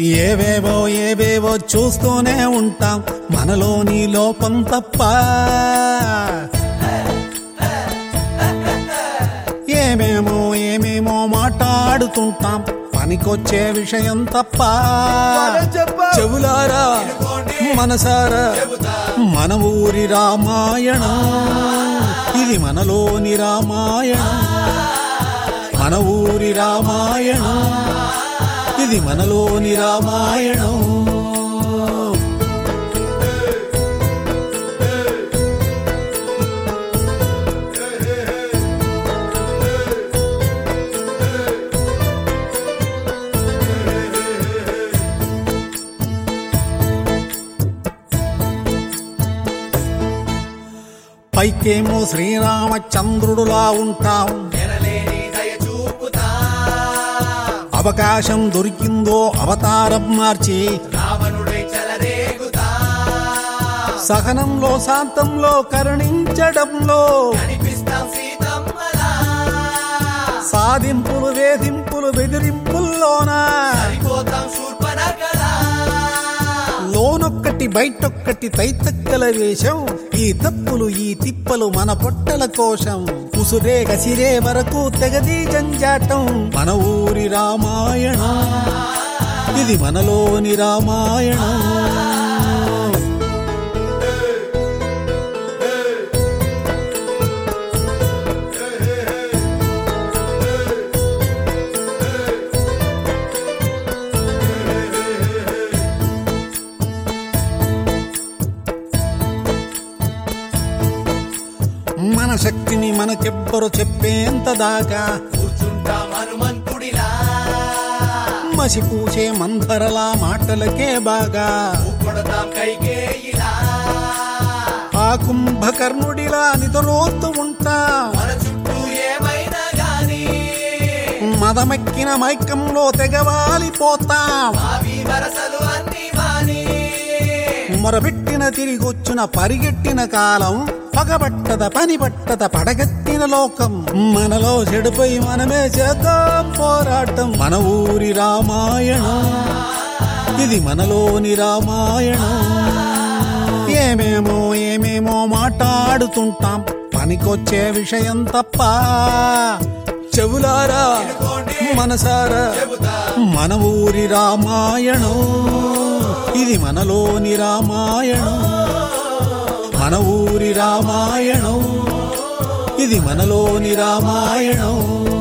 ఏవేవో ఏవేవో చూస్తూనే ఉంటాం మనలోని లోపం తప్ప ఏమేమో ఏమేమో మాట్లాడుతుంటాం పనికొచ్చే విషయం తప్ప చెవులారా మనసారా మన ఊరి రామాయణం ఇది మనలోని రామాయణం మన ఊరి రామాయణం ఇది మనలోని రామాయణం పైకేమో శ్రీరామచంద్రుడులా ఉంటాం ఎనలేని దయ చూపుతా అవకాశం దొరికిందో అవతారం మార్చి రావణుడై చెలరేగుతా సహనంలో శాంతంలో కరుణించడంలో కనిపిస్తాం సీతమ్మలా సాధింపులు వేధింపులు బెదిరింపుల్లోన సరిపోతాం శూర్పణఖలా లోనొక్కటి బయటొక్కటి తైతక్కల వేషం ఈ తప్పులు ఈ తిప్పలు మన పొట్టల కోశం ఉసురే గసిరే వరకు తెగది జంజాటం మన ఊరి రామాయణం ఇది మనలోని రామాయణం మన శక్తిని మనకెవ్వరు చెప్పేంత దాకా కూర్చుంటాం హనుమంతుడిలా మసిపూసే మందరలా మాటలకే బాగా కొడతాం కైకేయిలా ఆ కుంభకర్ణుడిలా నిద్రోత్తు ఉంటా మన చుట్టూ ఏమైనా గాని మదమెక్కిన మైకంలో తెగవాలిపోతాం అవి వరసలు అన్ని మాని మొరబెట్టిన తిరిగొచ్చిన పరిగెట్టిన కాలం పగబట్టద పని పట్టద పడగెత్తిన లోకం మనలో చెడుపై మనమే చేద్దాం పోరాటం మన ఊరి రామాయణం ఇది మనలోని రామాయణం ఏమేమో ఏమేమో మాట్లాడుతుంటాం పనికొచ్చే విషయం తప్ప చెవులారా మనసారా మన ఊరి రామాయణం ఇది మనలోని రామాయణం మన ఊరి రామాయణం ఇది మనలోని రామాయణం